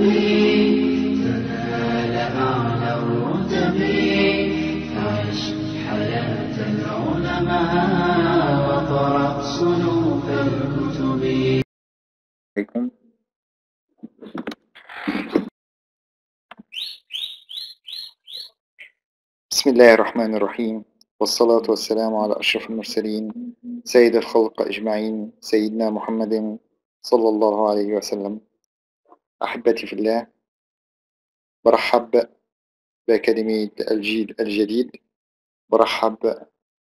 تنال أعلى الرتب فعش حياة العلماء وقرأ صنوف الكتب عليكم بسم الله الرحمن الرحيم والصلاة والسلام على أشرف المرسلين سيد الخلق أجمعين سيدنا محمد صلى الله عليه وسلم أحبتي في الله برحب بأكاديمية الجيل الجديد برحب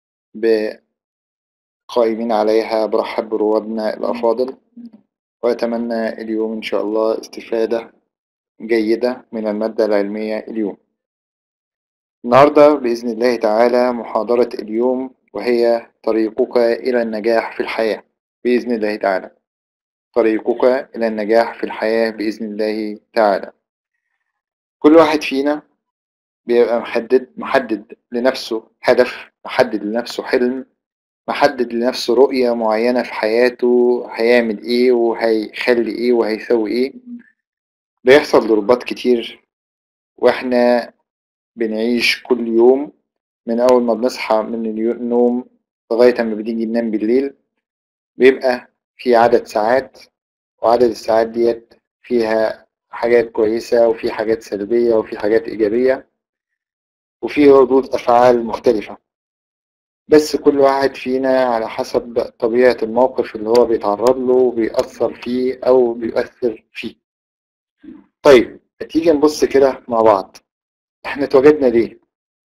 بقائمين عليها برحب بروادنا الأفاضل وأتمنى اليوم إن شاء الله استفادة جيدة من المادة العلمية اليوم النهاردة بإذن الله تعالى محاضرة اليوم وهي طريقك إلى النجاح في الحياة بإذن الله تعالى طريقك إلى النجاح في الحياة بإذن الله تعالى كل واحد فينا بيبقى محدد محدد لنفسه هدف محدد لنفسه حلم محدد لنفسه رؤية معينة في حياته هيعمل ايه وهيخلي ايه وهيسوي ايه بيحصل ضربات كتير واحنا بنعيش كل يوم من أول ما بنصحى من النوم لغاية ما بنيجي ننام بالليل بيبقى في عدد ساعات وعدد الساعات ديت فيها حاجات كويسة وفي حاجات سلبية وفي حاجات إيجابية وفي ردود أفعال مختلفة بس كل واحد فينا على حسب طبيعة الموقف اللي هو بيتعرض له بيأثر فيه أو بيؤثر فيه طيب تيجي نبص كده مع بعض احنا اتوجدنا ليه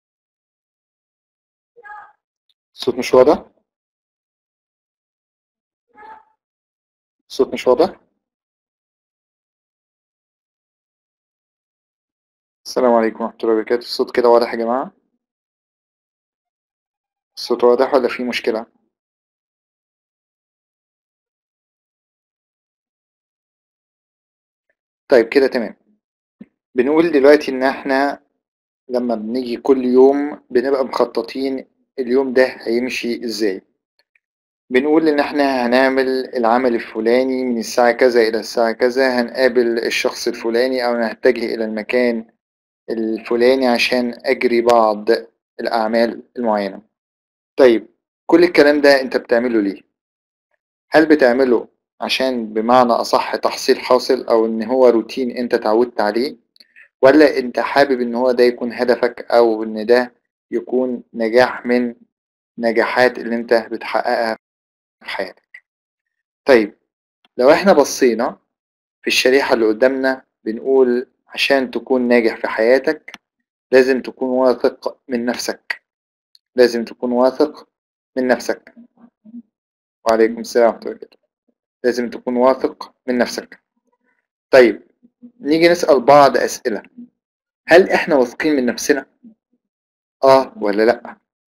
الصوت مش واضح الصوت مش واضح السلام عليكم ورحمة الله وبركاته الصوت كده واضح يا جماعة الصوت واضح ولا في مشكلة طيب كده تمام بنقول دلوقتي ان احنا لما بنيجي كل يوم بنبقى مخططين اليوم ده هيمشي ازاي بنقول ان احنا هنعمل العمل الفلاني من الساعة كذا الى الساعة كذا هنقابل الشخص الفلاني او نتجه الى المكان الفلاني عشان اجري بعض الاعمال المعينة طيب كل الكلام ده انت بتعمله ليه هل بتعمله عشان بمعنى اصح تحصيل حاصل او ان هو روتين انت تعودت عليه ولا انت حابب ان هو ده يكون هدفك او ان ده يكون نجاح من نجاحات اللي انت بتحققها في حياتك طيب لو احنا بصينا في الشريحة اللي قدامنا بنقول عشان تكون ناجح في حياتك لازم تكون واثق من نفسك لازم تكون واثق من نفسك وعليكم السلام ورحمة الله وبركاته لازم تكون واثق من نفسك طيب نيجي نسأل بعض أسئلة هل إحنا واثقين من نفسنا؟ آه ولا لأ؟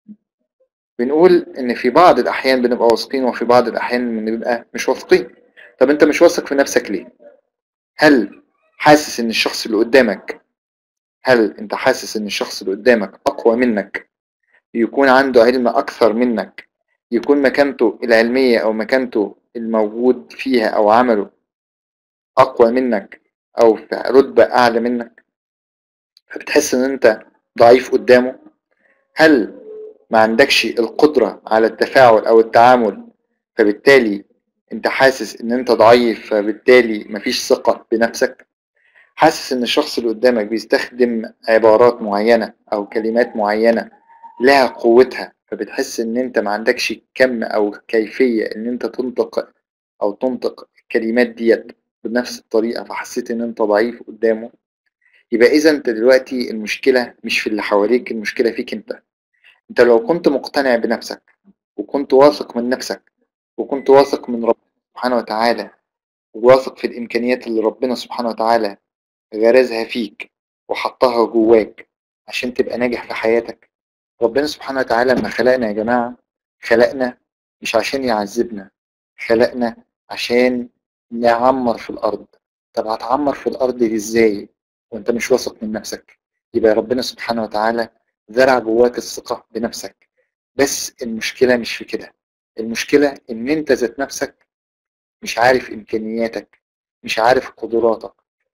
بنقول إن في بعض الأحيان بنبقى واثقين وفي بعض الأحيان بنبقى مش واثقين طب أنت مش واثق في نفسك ليه؟ هل حاسس إن الشخص اللي قدامك هل أنت حاسس إن الشخص اللي قدامك أقوى منك يكون عنده علم أكثر منك يكون مكانته العلمية أو مكانته الموجود فيها أو عمله أقوى منك أو في رتبة أعلى منك فبتحس إن أنت ضعيف قدامه هل ما عندكش القدرة على التفاعل أو التعامل فبالتالي أنت حاسس إن أنت ضعيف فبالتالي مفيش ثقة بنفسك حاسس إن الشخص اللي قدامك بيستخدم عبارات معينة أو كلمات معينة لها قوتها فبتحس إن أنت ما عندكش كم أو كيفية إن أنت تنطق أو تنطق الكلمات ديت بنفس الطريقة فحسيت إن أنت ضعيف قدامه يبقى إذا أنت دلوقتي المشكلة مش في اللي حواليك المشكلة فيك أنت أنت لو كنت مقتنع بنفسك وكنت واثق من نفسك وكنت واثق من ربنا سبحانه وتعالى وواثق في الإمكانيات اللي ربنا سبحانه وتعالى غرزها فيك وحطها جواك عشان تبقى ناجح في حياتك ربنا سبحانه وتعالى لما خلقنا يا جماعة خلقنا مش عشان يعذبنا خلقنا عشان نعمر في الأرض طب هتعمر في الأرض دي إزاي وأنت مش واثق من نفسك يبقى ربنا سبحانه وتعالى زرع جواك الثقة بنفسك بس المشكلة مش في كده المشكلة إن أنت ذات نفسك مش عارف إمكانياتك مش عارف قدراتك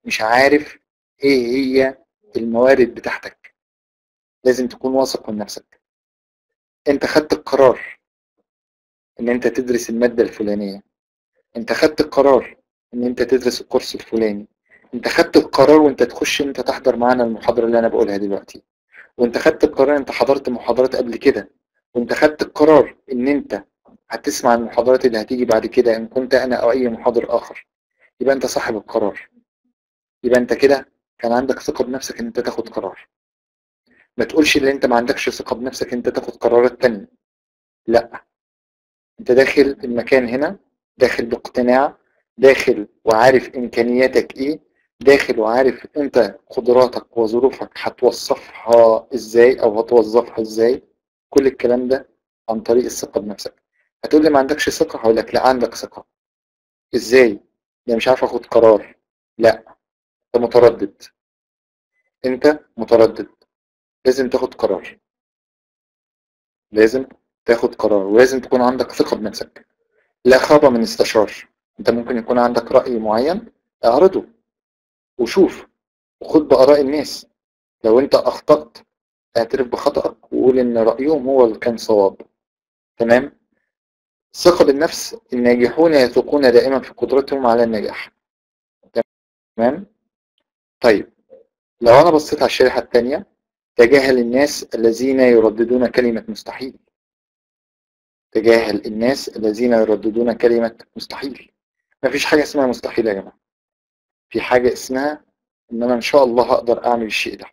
مش عارف ايه هي الموارد بتاعتك لازم تكون واثق من نفسك انت خدت القرار ان انت تدرس المادة الفلانية انت خدت القرار ان انت تدرس الكورس الفلاني انت خدت القرار وانت تخش انت تحضر معانا المحاضرة اللي انا بقولها دلوقتي وانت خدت القرار انت حضرت محاضرات قبل كده وانت خدت القرار ان انت هتسمع المحاضرات اللي هتيجي بعد كده ان كنت انا او اي محاضر اخر يبقى انت صاحب القرار يبقى انت كده كان عندك ثقة بنفسك ان انت تاخد قرار ما تقولش ان انت ما عندكش ثقة بنفسك انت تاخد قرارات تانية لا انت داخل المكان هنا داخل باقتناع داخل وعارف امكانياتك ايه داخل وعارف انت قدراتك وظروفك هتوصفها ازاي او هتوظفها ازاي كل الكلام ده عن طريق الثقة بنفسك هتقول لي ما عندكش ثقة هقول لك لا عندك ثقة ازاي ده مش عارف اخد قرار لا انت متردد انت متردد لازم تاخد قرار لازم تاخد قرار ولازم تكون عندك ثقة بنفسك لا خاب من استشار انت ممكن يكون عندك رأي معين اعرضه وشوف وخد بآراء الناس لو انت اخطأت اعترف بخطأك وقول ان رأيهم هو اللي كان صواب تمام ثقة بالنفس الناجحون يثقون دائما في قدرتهم على النجاح تمام طيب لو انا بصيت على الشريحة الثانية تجاهل الناس الذين يرددون كلمة مستحيل تجاهل الناس الذين يرددون كلمة مستحيل ما فيش حاجة اسمها مستحيل يا جماعة في حاجة اسمها ان انا ان شاء الله هقدر اعمل الشيء ده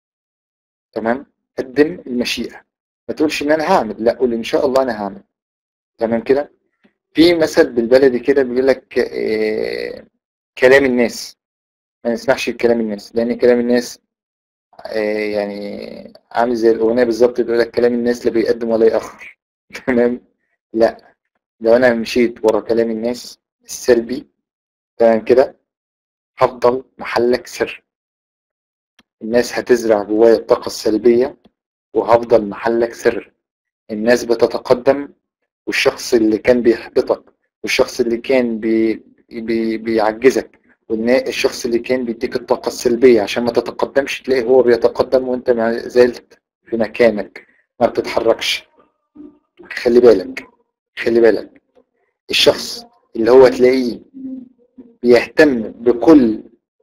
تمام قدم المشيئة ما تقولش ان انا هعمل لا قول ان شاء الله انا هعمل تمام كده في مثل بالبلدي كده بيقول لك آه كلام الناس ما نسمعش كلام الناس لان كلام الناس آه يعني عامل زي الاغنيه بالظبط بيقول لك كلام الناس لا بيقدم ولا يأخر تمام لا لو انا مشيت ورا كلام الناس السلبي تمام كده هفضل محلك سر الناس هتزرع جوايا الطاقة السلبية وهفضل محلك سر الناس بتتقدم والشخص اللي كان بيحبطك والشخص اللي كان بي بي بيعجزك والشخص اللي كان بيديك الطاقة السلبية عشان ما تتقدمش تلاقي هو بيتقدم وانت ما زلت في مكانك ما بتتحركش خلي بالك خلي بالك الشخص اللي هو تلاقيه بيهتم بكل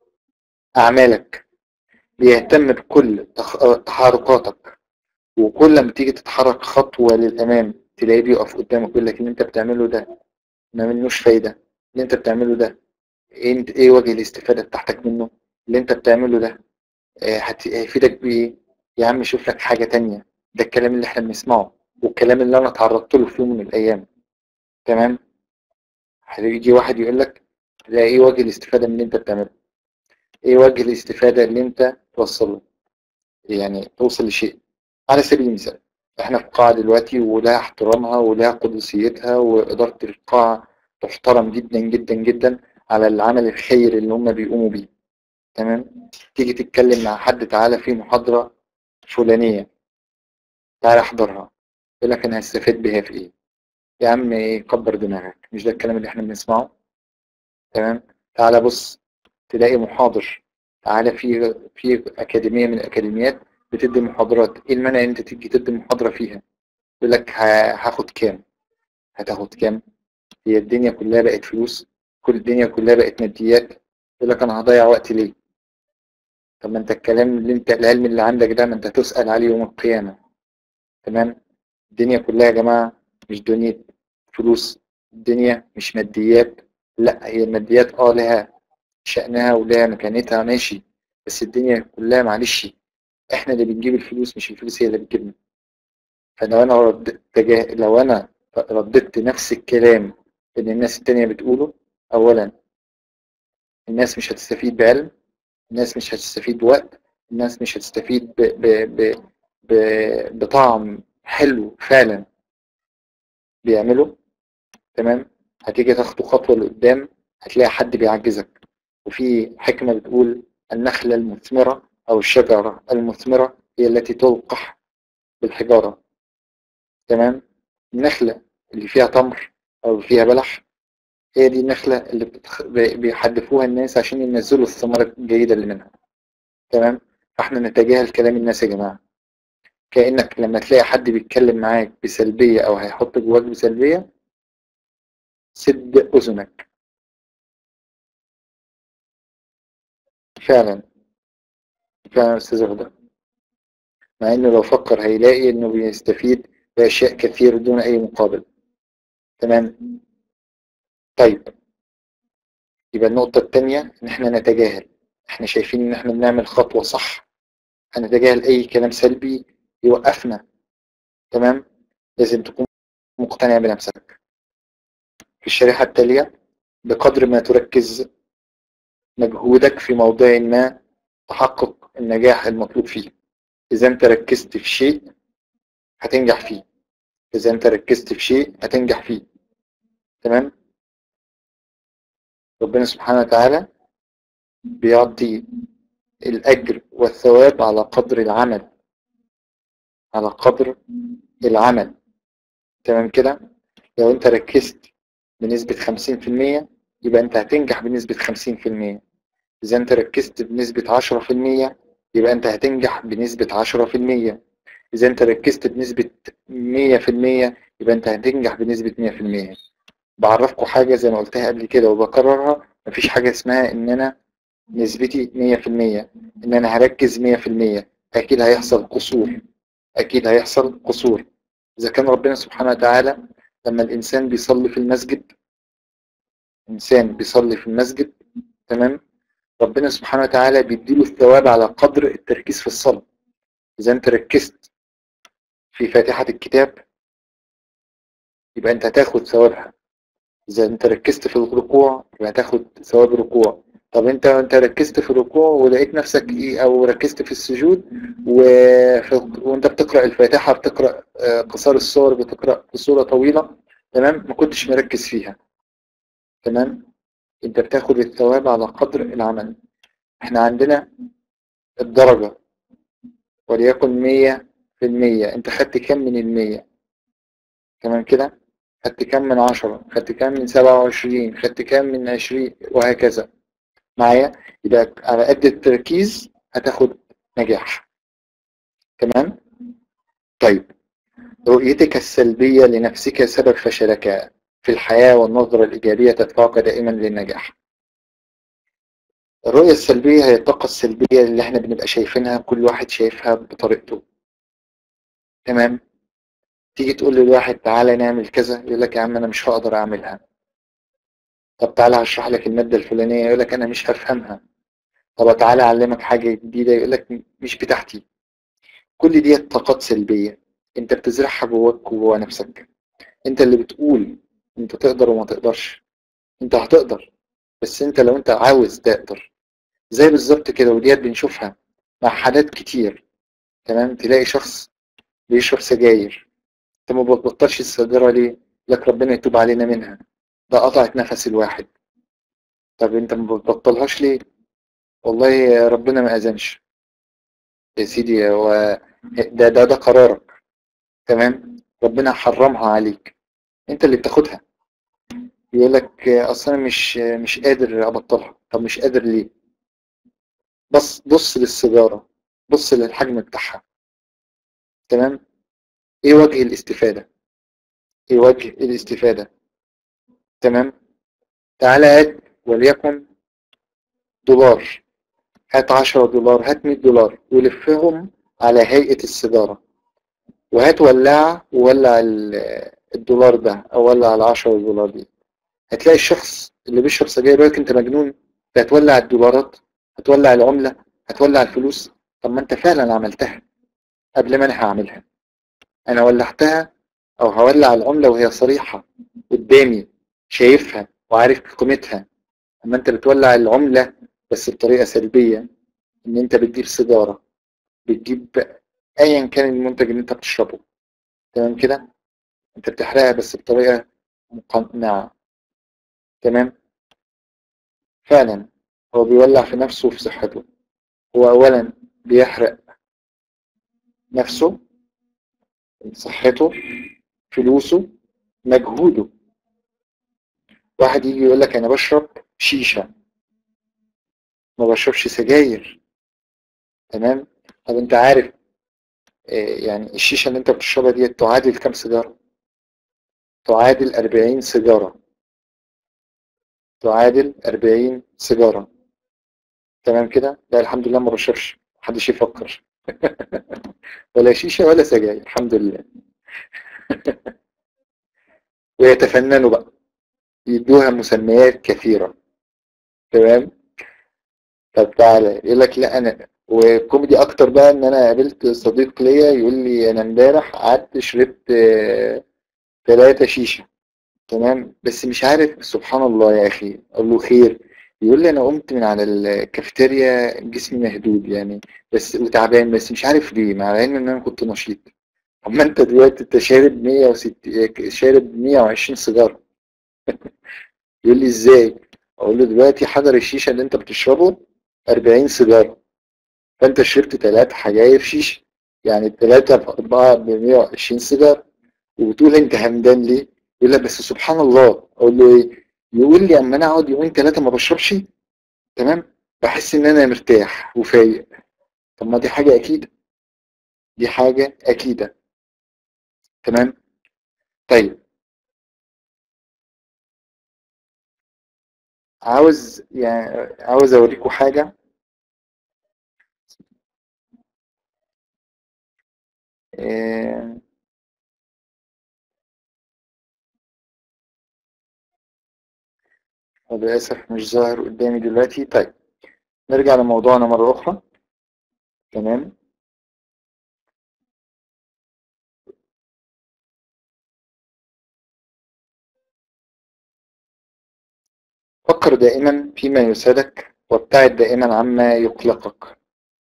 أعمالك بيهتم بكل تحركاتك وكل ما تيجي تتحرك خطوة للأمام تلاقيه بيقف قدامك يقول لك اللي انت بتعمله ده ما منوش فايدة اللي انت بتعمله ده ايه, ايه وجه الاستفادة بتاعتك منه اللي انت بتعمله ده هيفيدك بايه يا عم شوف لك حاجة تانية ده الكلام اللي احنا بنسمعه والكلام اللي انا تعرضت له في يوم من الايام تمام هيجي واحد يقول لك لا ايه وجه الاستفادة من اللي انت بتعمله ايه وجه الاستفادة اللي انت توصله يعني توصل لشيء على سبيل المثال احنا في قاعة دلوقتي ولها احترامها ولها قدسيتها وإدارة القاعة تحترم جدا جدا جدا على العمل الخير اللي هم بيقوموا بيه تمام تيجي تتكلم مع حد تعالى في محاضرة فلانية تعالى احضرها يقول لك انا هستفاد بيها في ايه يا عم ايه كبر دماغك مش ده الكلام اللي احنا بنسمعه تمام تعالى بص تلاقي محاضر تعالى في في اكاديميه من الاكاديميات بتدي محاضرات ايه المانع ان انت تيجي تدي محاضره فيها يقول لك هاخد كام هتاخد كام هي الدنيا كلها بقت فلوس كل الدنيا كلها بقت ماديات يقول لك انا هضيع وقتي ليه طب ما انت الكلام اللي انت العلم اللي عندك ده ما انت هتسأل عليه يوم القيامة تمام الدنيا كلها يا جماعة مش دنيا فلوس الدنيا مش ماديات لا هي الماديات اه لها شأنها ولها مكانتها ماشي بس الدنيا كلها معلش احنا اللي بنجيب الفلوس مش الفلوس هي اللي بتجيبنا فلو انا رد... تجاه... لو انا رددت نفس الكلام اللي الناس التانية بتقوله اولا الناس مش هتستفيد بعلم الناس مش هتستفيد بوقت الناس مش هتستفيد ب... ب... ب... ب... بطعم حلو فعلا بيعمله تمام هتيجي تاخد خطوة لقدام هتلاقي حد بيعجزك وفي حكمة بتقول النخلة المثمرة أو الشجرة المثمرة هي التي تلقح بالحجارة تمام النخلة اللي فيها تمر أو فيها بلح هي دي النخلة اللي بتخ... بي- بيحدفوها الناس عشان ينزلوا الثمرة الجيدة اللي منها تمام فاحنا نتجاهل كلام الناس يا جماعة كأنك لما تلاقي حد بيتكلم معاك بسلبية أو هيحط جواك بسلبية سد أذنك فعلا فعلا يا أستاذ هدى مع إنه لو فكر هيلاقي إنه بيستفيد بأشياء كثير دون أي مقابل تمام طيب يبقى النقطة التانية إن إحنا نتجاهل إحنا شايفين إن إحنا بنعمل خطوة صح هنتجاهل أي كلام سلبي يوقفنا تمام لازم تكون مقتنع بنفسك في الشريحة التالية بقدر ما تركز مجهودك في موضوع ما تحقق النجاح المطلوب فيه إذا أنت ركزت في شيء هتنجح فيه إذا أنت ركزت في شيء هتنجح فيه تمام ربنا سبحانه وتعالى بيعطي الأجر والثواب على قدر العمل على قدر العمل تمام كده لو أنت ركزت بنسبة 50% يبقى أنت هتنجح بنسبة 50% إذا أنت ركزت بنسبة 10% يبقى أنت هتنجح بنسبة 10% إذا أنت ركزت بنسبة 100% يبقى أنت هتنجح بنسبة 100% بعرفكم حاجة زي ما قلتها قبل كده وبكررها مفيش حاجة اسمها إن أنا نسبتي 100% إن أنا هركز 100% أكيد هيحصل قصور أكيد هيحصل قصور إذا كان ربنا سبحانه وتعالى لما الإنسان بيصلي في المسجد إنسان بيصلي في المسجد تمام ربنا سبحانه وتعالى بيديله الثواب على قدر التركيز في الصلاة إذا أنت ركزت في فاتحة الكتاب يبقى أنت هتاخد ثوابها إذا أنت ركزت في الركوع يبقى هتاخد ثواب الركوع طب أنت أنت ركزت في الركوع ولقيت نفسك إيه أو ركزت في السجود وفي وأنت بتقرأ الفاتحة بتقرأ آه، قصار السور بتقرأ بصورة طويلة تمام ما كنتش مركز فيها تمام أنت بتاخد الثواب على قدر العمل إحنا عندنا الدرجة وليكن مية في المية أنت خدت كم من المية تمام كده خدت كم من عشرة خدت كم من سبعة وعشرين خدت كم من عشرين وهكذا معايا يبقى على قد التركيز هتاخد نجاح تمام طيب رؤيتك السلبية لنفسك سبب فشلك في الحياة والنظرة الإيجابية تدفعك دائما للنجاح الرؤية السلبية هي الطاقة السلبية اللي احنا بنبقى شايفينها كل واحد شايفها بطريقته تمام تيجي تقول للواحد تعالى نعمل كذا يقول لك يا عم انا مش هقدر اعملها طب تعالى هشرح لك المادة الفلانية يقول لك انا مش هفهمها طب تعالى اعلمك حاجة جديدة يقول لك مش بتاعتي كل دي طاقات سلبية انت بتزرعها جواك وجوا نفسك انت اللي بتقول انت تقدر وما تقدرش انت هتقدر بس انت لو انت عاوز تقدر زي بالظبط كده وديت بنشوفها مع حالات كتير تمام تلاقي شخص بيشرب سجاير انت ما بتبطلش السجارة ليه لك ربنا يتوب علينا منها ده قطعت نفس الواحد طب انت ما بتبطلهاش ليه والله ربنا ما اذنش يا سيدي هو ده ده ده قرارك تمام ربنا حرمها عليك انت اللي بتاخدها يقول لك اصل انا مش مش قادر ابطلها طب مش قادر ليه بص بص للسيجاره بص للحجم بتاعها تمام ايه وجه الاستفاده ايه وجه الاستفاده تمام تعالى هات وليكن دولار هات 10 دولار هات 100 دولار ولفهم على هيئة السيجارة وهات ولاعة وولع ال- الدولار ده او ولع ال 10 دولار دي هتلاقي الشخص اللي بيشرب سجاير يقول لك انت مجنون ده هتولع الدولارات هتولع العملة هتولع الفلوس طب ما انت فعلا عملتها قبل ما انا هعملها انا ولعتها او هولع العملة وهي صريحة قدامي شايفها وعارف قيمتها اما انت بتولع العملة بس بطريقة سلبية ان انت بتجيب سيجارة بتجيب ايا كان المنتج اللي انت بتشربه تمام كده انت بتحرقها بس بطريقة مقنعة تمام فعلا هو بيولع في نفسه وفي صحته هو اولا بيحرق نفسه صحته فلوسه مجهوده واحد يجي يقول لك انا بشرب شيشة ما بشربش سجاير تمام طب انت عارف آه، يعني الشيشة اللي انت بتشربها دي تعادل كام سيجارة تعادل 40 سيجارة تعادل 40 سيجارة تمام كده لا الحمد لله ما بشربش محدش يفكر ولا شيشة ولا سجاير الحمد لله ويتفننوا بقى يدوها مسميات كثيرة تمام طب تعالى يقول لك لا انا وكوميدي اكتر بقى ان انا قابلت صديق ليا يقول لي انا امبارح قعدت شربت ثلاثة شيشة تمام بس مش عارف سبحان الله يا اخي اقول له خير يقول لي انا قمت من على الكافيتيريا جسمي مهدود يعني بس وتعبان بس مش عارف ليه مع العلم ان انا كنت نشيط اما انت دلوقتي انت شارب 160 شارب 120 سيجاره يقول لي ازاي اقول له دلوقتي حجر الشيشه اللي انت بتشربه 40 سيجاره فانت شربت ثلاث حجاير شيشه يعني الثلاثه في اربعه ب 120 سيجاره وبتقول انت همدان ليه؟ يقول لك بس سبحان الله اقول له ايه؟ يقول لي اما انا اقعد يومين ثلاثه ما بشربش تمام بحس ان انا مرتاح وفايق طب ما دي حاجه اكيده دي حاجه اكيده تمام طيب عاوز يعني عاوز اوريكم حاجه إيه للأسف مش ظاهر قدامي دلوقتي طيب نرجع لموضوعنا مرة أخرى تمام فكر دائما فيما يسعدك وابتعد دائما عما يقلقك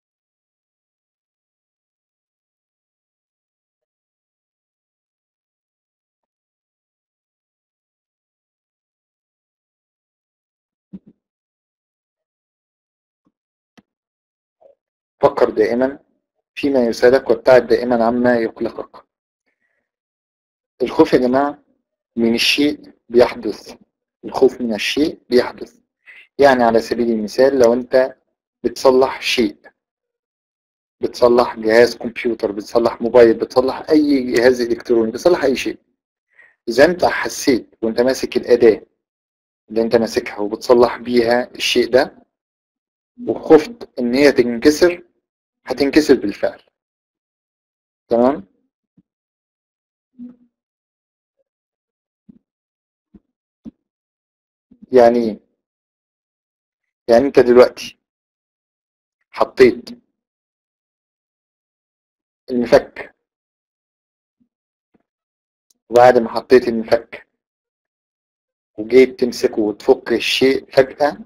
فكر دائما فيما يسعدك وابتعد دائما عما يقلقك الخوف يا جماعة من الشيء بيحدث الخوف من الشيء بيحدث يعني على سبيل المثال لو انت بتصلح شيء بتصلح جهاز كمبيوتر بتصلح موبايل بتصلح اي جهاز الكتروني بتصلح اي شيء اذا انت حسيت وانت ماسك الاداة اللي انت ماسكها وبتصلح بيها الشيء ده وخفت ان هي تنكسر هتنكسر بالفعل تمام يعني ايه يعني انت دلوقتي حطيت المفك وبعد ما حطيت المفك وجيت تمسكه وتفك الشيء فجأة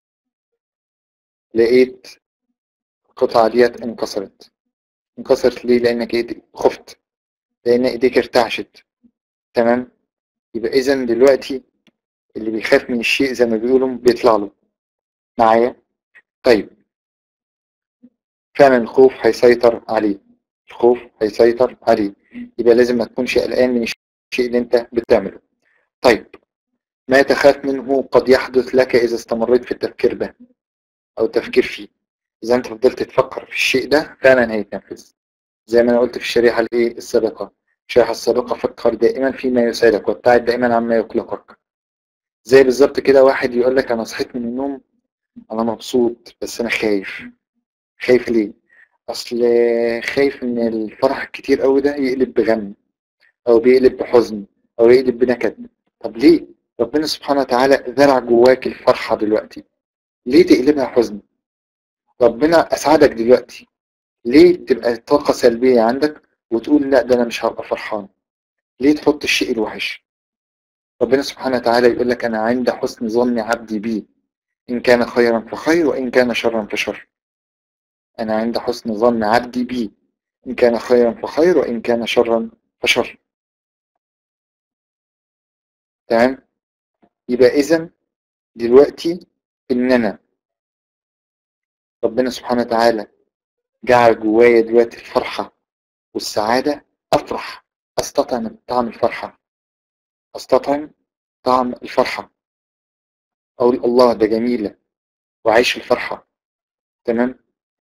لقيت القطعة ديت انكسرت انكسرت ليه لانك ايه خفت لان ايديك ارتعشت تمام يبقى اذا دلوقتي اللي بيخاف من الشيء زي ما بيقولوا بيطلع له معايا طيب فعلا الخوف هيسيطر عليه الخوف هيسيطر عليه يبقى لازم ما تكونش قلقان من الشيء اللي انت بتعمله طيب ما تخاف منه قد يحدث لك اذا استمريت في التفكير ده او التفكير فيه اذا انت فضلت تفكر في الشيء ده فعلا هيتنفذ زي ما انا قلت في الشريحه الايه السابقه الشريحه السابقه فكر دائما فيما يسعدك وابتعد دائما عما يقلقك زي بالظبط كده واحد يقول لك انا صحيت من النوم انا مبسوط بس انا خايف خايف ليه اصل خايف ان الفرح الكتير قوي ده يقلب بغم او بيقلب بحزن او يقلب بنكد طب ليه ربنا سبحانه وتعالى زرع جواك الفرحه دلوقتي ليه تقلبها حزن ربنا اسعدك دلوقتي ليه تبقى طاقه سلبيه عندك وتقول لا ده انا مش هبقى فرحان ليه تحط الشيء الوحش ربنا سبحانه وتعالى يقول لك انا عند حسن ظن عبدي بي ان كان خيرا فخير وان كان شرا فشر انا عند حسن ظن عبدي بي ان كان خيرا فخير وان كان شرا فشر تمام يبقى اذا دلوقتي ان انا ربنا سبحانه وتعالى جعل جوايا دلوقتي الفرحة والسعادة أفرح أستطعم طعم الفرحة أستطعم طعم الفرحة اقول الله ده جميلة وعيش الفرحة تمام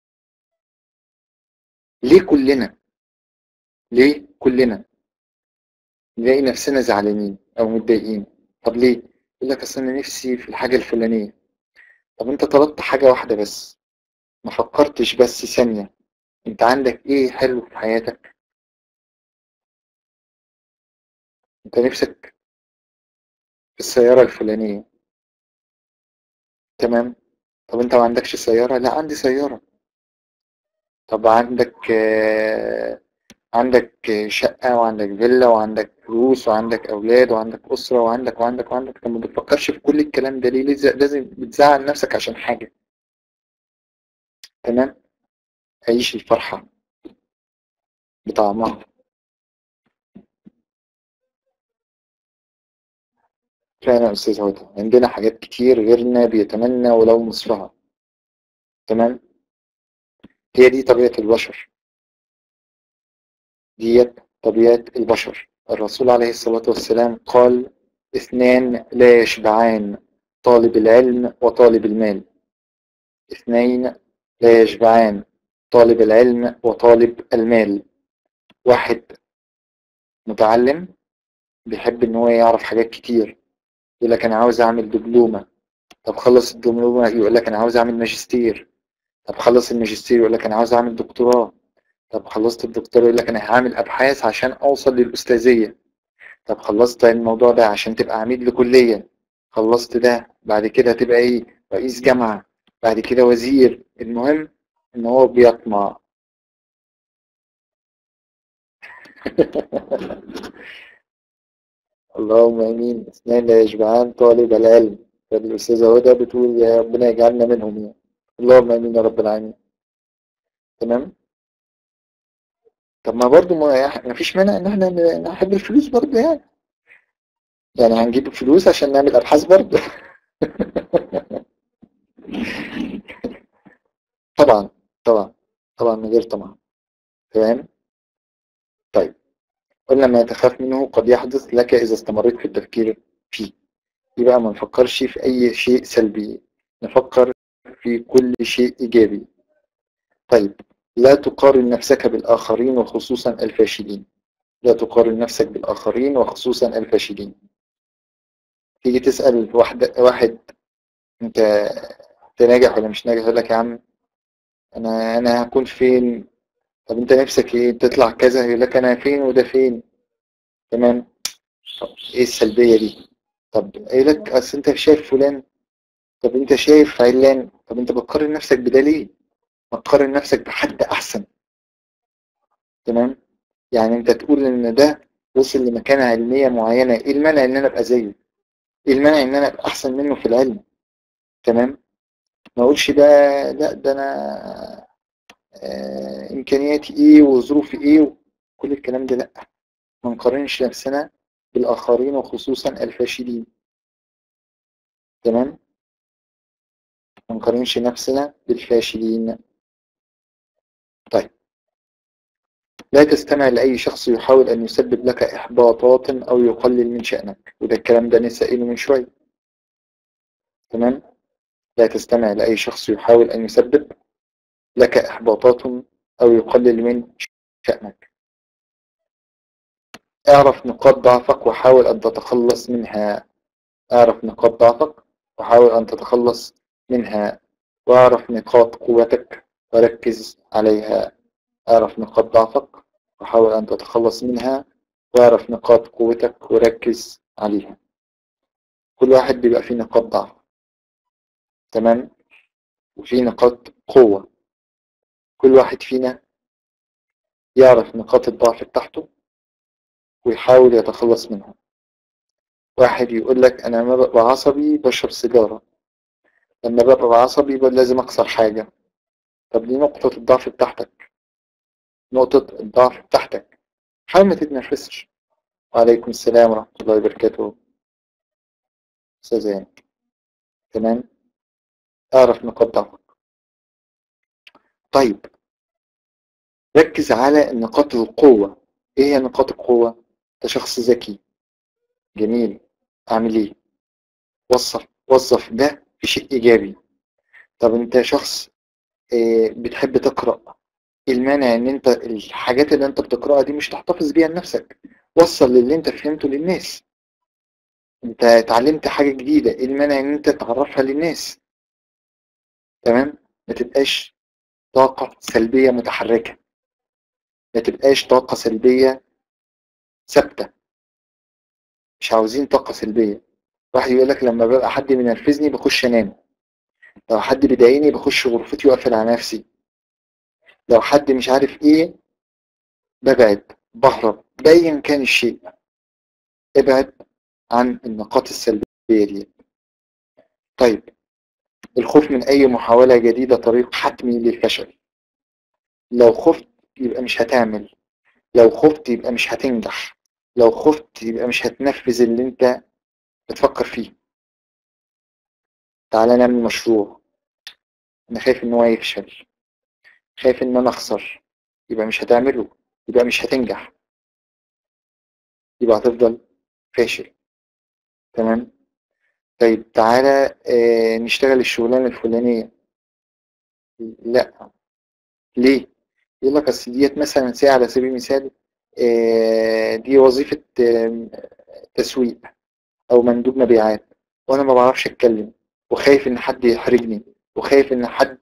ليه كلنا ليه كلنا نلاقي نفسنا زعلانين او متضايقين طب ليه يقول لك اصل انا نفسي في الحاجة الفلانية طب انت طلبت حاجة واحدة بس ما فكرتش بس ثانية انت عندك ايه حلو في حياتك انت نفسك في السيارة الفلانية تمام طب انت ما عندكش سيارة لا عندي سيارة طب عندك آه، عندك شقة وعندك فيلا وعندك فلوس وعندك أولاد وعندك أسرة وعندك وعندك وعندك طب ما بتفكرش في كل الكلام ده ليه ليه لازم بتزعل نفسك عشان حاجة تمام عيش الفرحة بطعمها فعلا يا أستاذ هدى عندنا حاجات كتير غيرنا بيتمنى ولو نصفها تمام هي دي طبيعة البشر ديت طبيعة البشر الرسول عليه الصلاة والسلام قال اثنان لا يشبعان طالب العلم وطالب المال اثنين لا يشبعان طالب العلم وطالب المال واحد متعلم بيحب ان هو يعرف حاجات كتير يقول لك انا عاوز اعمل دبلومة طب خلص الدبلومة يقول لك انا عاوز اعمل ماجستير طب خلص الماجستير يقول لك انا عاوز اعمل دكتوراه طب خلصت الدكتوراه يقول لك انا هعمل ابحاث عشان اوصل للاستاذية طب خلصت الموضوع ده عشان تبقى عميد لكلية خلصت ده بعد كده تبقى ايه رئيس جامعة بعد كده وزير المهم ان هو بيطمع اللهم امين اثنين لا يشبعان طالب العلم فالاستاذه هدى بتقول يا ربنا يجعلنا منهم يعني اللهم امين يا رب العالمين تمام طب ما برضو ما ما فيش مانع ان احنا نحب الفلوس برضو يعني يعني هنجيب الفلوس عشان نعمل ابحاث برضو طبعا طبعا طبعا من غير طمع تمام طيب قلنا ما تخاف منه قد يحدث لك إذا استمريت في التفكير فيه يبقى ما نفكرش في أي شيء سلبي نفكر في كل شيء إيجابي طيب لا تقارن نفسك بالآخرين وخصوصا الفاشلين لا تقارن نفسك بالآخرين وخصوصا الفاشلين تيجي تسأل واحد واحد انت انت ناجح ولا مش ناجح يقول لك يا عم انا انا هكون فين طب انت نفسك ايه تطلع كذا يقول لك انا فين وده فين تمام طب ايه السلبية دي طب ايه لك اصل انت شايف فلان طب انت شايف علان طب انت بتقارن نفسك بده ليه ما تقارن نفسك بحد احسن تمام يعني انت تقول ان ده وصل لمكانة علمية معينة ايه المانع ان انا ابقى زيه ايه المانع ان انا ابقى احسن منه في العلم تمام ما اقولش ده لا ده انا آه امكانياتي ايه وظروفي ايه كل الكلام ده لا ما نقارنش نفسنا بالاخرين وخصوصا الفاشلين تمام ما نقارنش نفسنا بالفاشلين طيب لا تستمع لأي شخص يحاول أن يسبب لك إحباطات أو يقلل من شأنك وده الكلام ده لسه قايله من شوية تمام لا تستمع لأي شخص يحاول أن يسبب لك إحباطات أو يقلل من شأنك اعرف نقاط ضعفك وحاول أن تتخلص منها اعرف نقاط ضعفك وحاول أن تتخلص منها واعرف نقاط قوتك وركز عليها اعرف نقاط ضعفك وحاول أن تتخلص منها واعرف نقاط قوتك وركز عليها كل واحد بيبقى فيه نقاط ضعف تمام وفي نقاط قوة كل واحد فينا يعرف نقاط الضعف بتاعته ويحاول يتخلص منها واحد يقول لك أنا لما ببقى عصبي بشرب سيجارة لما ببقى عصبي يبقى لازم أكسر حاجة طب دي نقطة الضعف بتاعتك نقطة الضعف بتاعتك حاول ما تتنفسش وعليكم السلام ورحمة الله وبركاته أستاذ يعني تمام اعرف نقاط ضعفك طيب ركز على نقاط القوة ايه هي نقاط القوة انت شخص ذكي جميل اعمل ايه وصل وظف ده في شيء إيجابي طب أنت شخص آه، بتحب تقرأ إيه المانع إن أنت الحاجات اللي أنت بتقرأها دي مش تحتفظ بيها لنفسك وصل للي أنت فهمته للناس أنت اتعلمت حاجة جديدة إيه المانع إن أنت تعرفها للناس تمام ما تبقاش طاقة سلبية متحركة ما تبقاش طاقة سلبية ثابتة مش عاوزين طاقة سلبية واحد يقول لك لما ببقى حد بينرفزني بخش انام لو حد بيضايقني بخش غرفتي واقفل على نفسي لو حد مش عارف ايه ببعد بهرب بايا كان الشيء ابعد عن النقاط السلبية دي طيب الخوف من اي محاولة جديدة طريق حتمي للفشل لو خفت يبقى مش هتعمل لو خفت يبقى مش هتنجح لو خفت يبقى مش هتنفذ اللي انت بتفكر فيه تعالى نعمل مشروع انا خايف ان هو يفشل خايف ان انا اخسر يبقى مش هتعمله يبقى مش هتنجح يبقى هتفضل فاشل تمام طيب تعالى آه نشتغل الشغلانة الفلانية لا ليه يقول لك اصل ديت مثلا ساعة على سبيل المثال آه دي وظيفة آه تسويق او مندوب مبيعات وانا ما بعرفش اتكلم وخايف ان حد يحرجني وخايف ان حد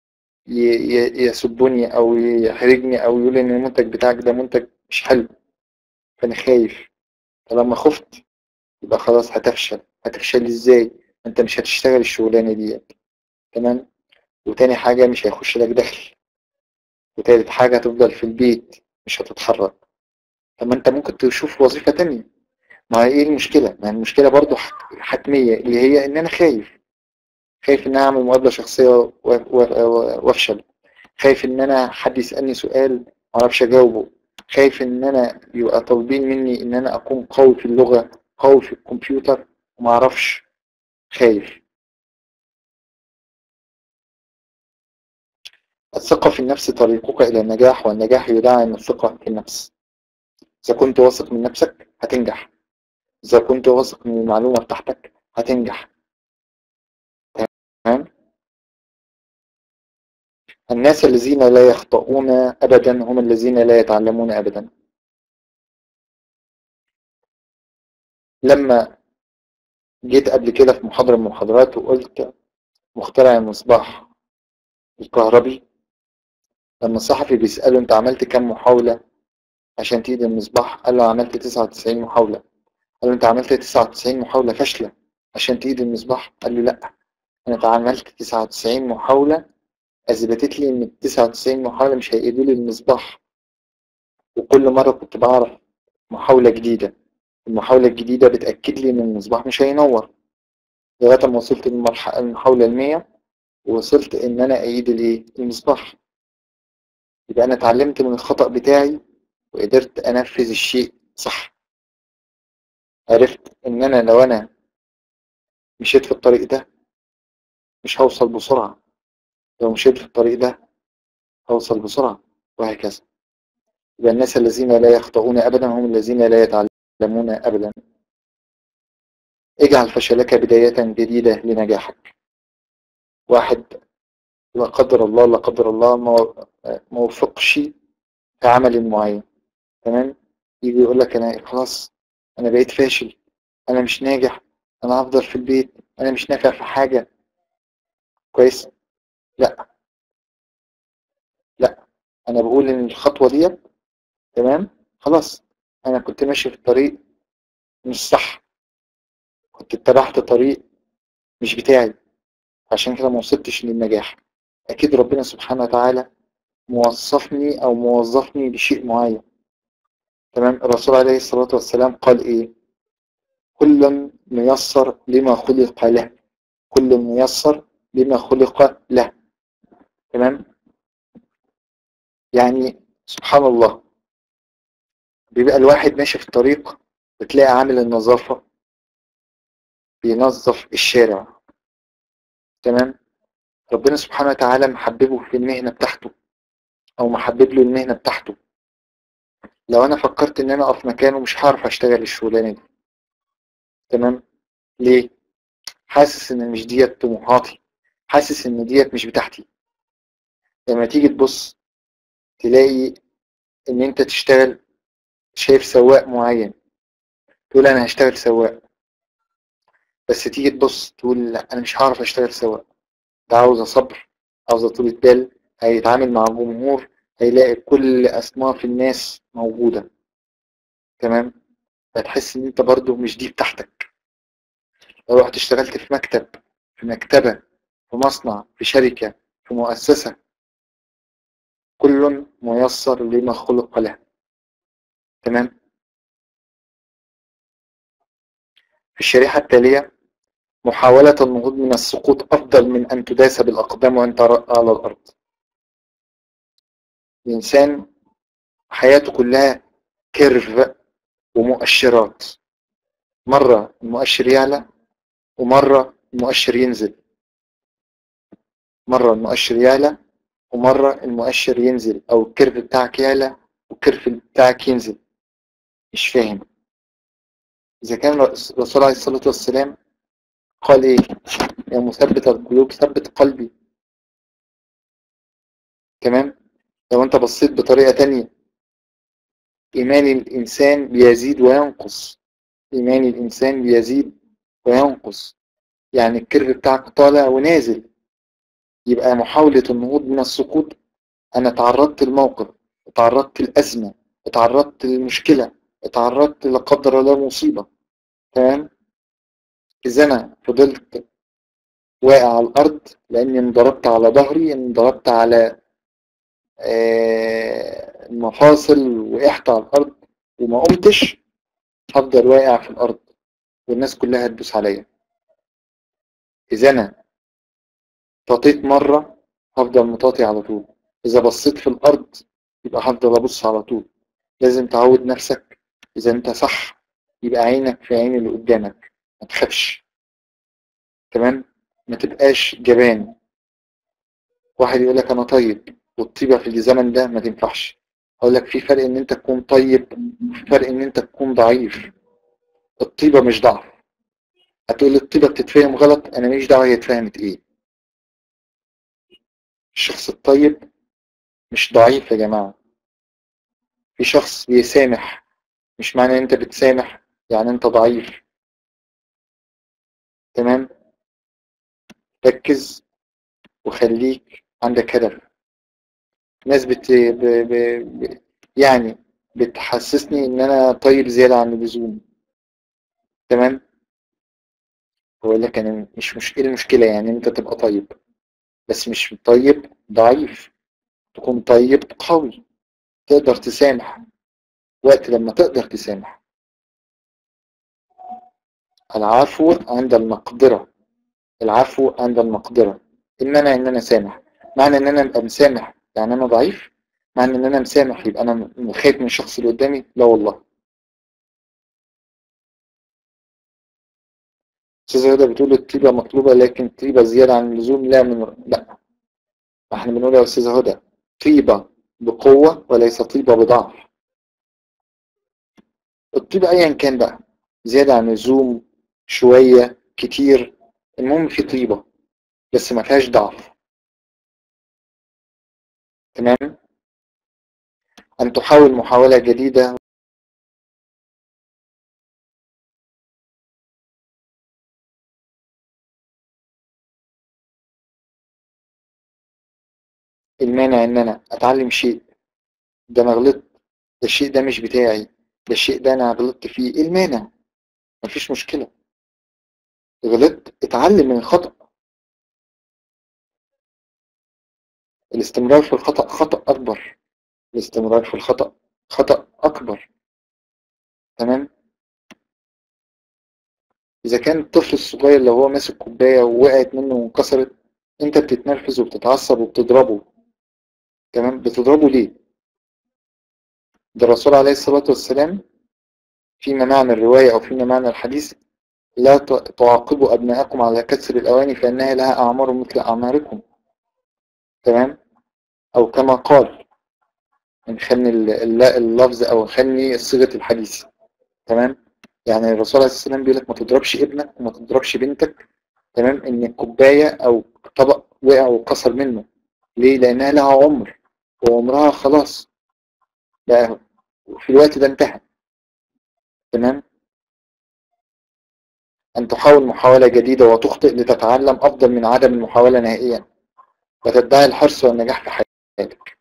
يسبني او يحرجني او يقول ان المنتج بتاعك ده منتج مش حلو فانا خايف فلما خفت يبقى خلاص هتفشل هتفشل ازاي انت مش هتشتغل الشغلانه دي تمام وتاني حاجه مش هيخش لك دخل وتالت حاجه هتفضل في البيت مش هتتحرك طب ما انت ممكن تشوف وظيفه تانية ما هي ايه المشكله ما المشكله برضو حتميه اللي هي ان انا خايف خايف ان انا اعمل مقابله شخصيه وافشل خايف ان انا حد يسالني سؤال ما اعرفش اجاوبه خايف ان انا يبقى طالبين مني ان انا اكون قوي في اللغه قوي في الكمبيوتر وما اعرفش خايف الثقة في النفس طريقك إلى النجاح والنجاح يدعى من الثقة في النفس إذا كنت واثق من نفسك هتنجح إذا كنت واثق من المعلومة بتاعتك هتنجح تمام الناس الذين لا يخطئون أبدا هم الذين لا يتعلمون أبدا لما جيت قبل كده في محاضرة من المحاضرات وقلت مخترع المصباح الكهربي لما الصحفي بيسأله انت عملت كم محاولة عشان تيجي المصباح قال له عملت 99 محاولة قال له انت عملت 99 محاولة فاشلة عشان تيجي المصباح قال له لا انا عملت 99 محاولة اثبتت لي ان ال 99 محاولة مش هيقيدوا لي المصباح وكل مرة كنت بعرف محاولة جديدة المحاولة الجديدة بتأكد لي ان المصباح مش هينور لغاية ما وصلت للمحاولة المية ووصلت ان انا ايد الايه المصباح يبقى انا اتعلمت من الخطأ بتاعي وقدرت انفذ الشيء صح عرفت ان انا لو انا مشيت في الطريق ده مش هوصل بسرعة لو مشيت في الطريق ده هوصل بسرعة وهكذا يبقى الناس الذين لا يخطئون أبدا هم الذين لا يتعلمون أبدا اجعل فشلك بداية جديدة لنجاحك واحد لا قدر الله لا قدر الله ما وفقش في عمل معين تمام يجي يقول لك انا خلاص انا بقيت فاشل انا مش ناجح انا هفضل في البيت انا مش نافع في حاجة كويس لا لا انا بقول ان الخطوة دي تمام خلاص انا كنت ماشي في الطريق مش صح كنت اتبعت طريق مش بتاعي عشان كده ما وصلتش للنجاح اكيد ربنا سبحانه وتعالى موظفني او موظفني لشيء معين تمام الرسول عليه الصلاة والسلام قال ايه كل ميسر لما خلق له كل ميسر لما خلق له تمام يعني سبحان الله بيبقى الواحد ماشي في الطريق بتلاقي عامل النظافة بينظف الشارع تمام ربنا سبحانه وتعالى محببه في المهنة بتاعته او محبب له المهنة بتاعته لو انا فكرت ان انا اقف مكانه مش هعرف اشتغل الشغلانة دي تمام ليه حاسس ان مش ديت طموحاتي حاسس ان ديت مش بتاعتي لما تيجي تبص تلاقي ان انت تشتغل شايف سواق معين تقول انا هشتغل سواق بس تيجي تبص تقول لا انا مش هعرف اشتغل سواق ده عاوزة صبر عاوزة طولة بال هيتعامل مع جمهور هيلاقي كل اصناف الناس موجودة تمام فتحس ان انت برضو مش دي بتاعتك لو رحت اشتغلت في مكتب في مكتبة في مصنع في شركة في مؤسسة كل ميسر لما خلق له تمام في الشريحة التالية محاولة النهوض من السقوط أفضل من أن تداس بالأقدام وأنت على الأرض الإنسان حياته كلها كيرف ومؤشرات مرة المؤشر يعلى ومرة المؤشر ينزل مرة المؤشر يعلى ومرة المؤشر ينزل أو الكيرف بتاعك يعلى والكيرف بتاعك ينزل مش فاهم إذا كان الرسول عليه الصلاة والسلام قال إيه يا مثبت القلوب ثبت قلبي تمام لو أنت بصيت بطريقة تانية إيمان الإنسان بيزيد وينقص إيمان الإنسان بيزيد وينقص يعني الكيرف بتاعك طالع ونازل يبقى محاولة النهوض من السقوط أنا تعرضت لموقف تعرضت لأزمة تعرضت لمشكلة تعرضت لا قدر الله مصيبة تمام إذا أنا فضلت واقع على الأرض لأني انضربت على ظهري انضربت على المفاصل وقعت على الأرض وما قمتش هفضل واقع في الأرض والناس كلها هتدوس عليا إذا أنا ططيت مرة هفضل مطاطي على طول إذا بصيت في الأرض يبقى هفضل أبص على طول لازم تعود نفسك إذا أنت صح يبقى عينك في عين اللي قدامك ما تخافش تمام ما تبقاش جبان واحد يقول لك أنا طيب والطيبة في الزمن ده ما تنفعش أقول لك في فرق إن أنت تكون طيب وفي فرق إن أنت تكون ضعيف الطيبة مش ضعف هتقول لي الطيبة بتتفهم غلط أنا ماليش دعوة هي اتفهمت إيه الشخص الطيب مش ضعيف يا جماعة في شخص بيسامح مش معنى ان انت بتسامح يعني انت ضعيف تمام ركز وخليك عندك هدف ناس بت... ب... ب... ب... يعني بتحسسني ان انا طيب زيادة عن اللزوم تمام بقول لك انا مش مش ايه المشكلة يعني انت تبقى طيب بس مش طيب ضعيف تكون طيب قوي تقدر تسامح وقت لما تقدر تسامح العفو عند المقدرة العفو عند المقدرة المنع ان انا سامح معنى ان انا ابقى مسامح يعني انا ضعيف معنى ان انا مسامح يبقى انا خايف من الشخص اللي قدامي لا والله استاذة هدى بتقول الطيبة مطلوبة لكن الطيبة زيادة عن اللزوم لا من لا احنا بنقول يا استاذة هدى طيبة بقوة وليس طيبة بضعف الطيبة ايا كان بقى زيادة عن اللزوم شوية كتير المهم في طيبة بس ما فيهاش ضعف تمام أن تحاول محاولة جديدة المانع ان انا اتعلم شيء ده انا غلطت ده الشيء ده مش بتاعي ده الشيء ده انا غلطت فيه ايه المانع مفيش مشكلة غلطت اتعلم من الخطأ الاستمرار في الخطأ خطأ اكبر الاستمرار في الخطأ خطأ اكبر تمام اذا كان الطفل الصغير لو هو ماسك كوباية ووقعت منه وانكسرت انت بتتنرفز وبتتعصب وبتضربه تمام بتضربه ليه ده الرسول عليه الصلاة والسلام فيما معنى الرواية أو فيما معنى الحديث لا تعاقبوا أبناءكم على كسر الأواني فإنها لها أعمار مثل أعماركم تمام أو كما قال نخلي اللفظ أو نخلي صيغة الحديث تمام يعني الرسول عليه الصلاة والسلام بيقول لك ما تضربش ابنك وما تضربش بنتك تمام ان الكوباية او طبق وقع وكسر منه ليه لانها لها عمر وعمرها خلاص بقى في الوقت ده انتهى تمام أن تحاول محاولة جديدة وتخطئ لتتعلم أفضل من عدم المحاولة نهائيا وتدعي الحرص والنجاح في حياتك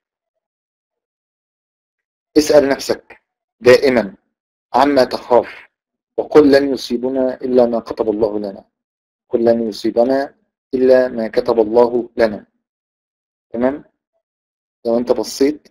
اسأل نفسك دائما عما تخاف وقل لن يصيبنا إلا ما كتب الله لنا قل لن يصيبنا إلا ما كتب الله لنا تمام لو أنت بصيت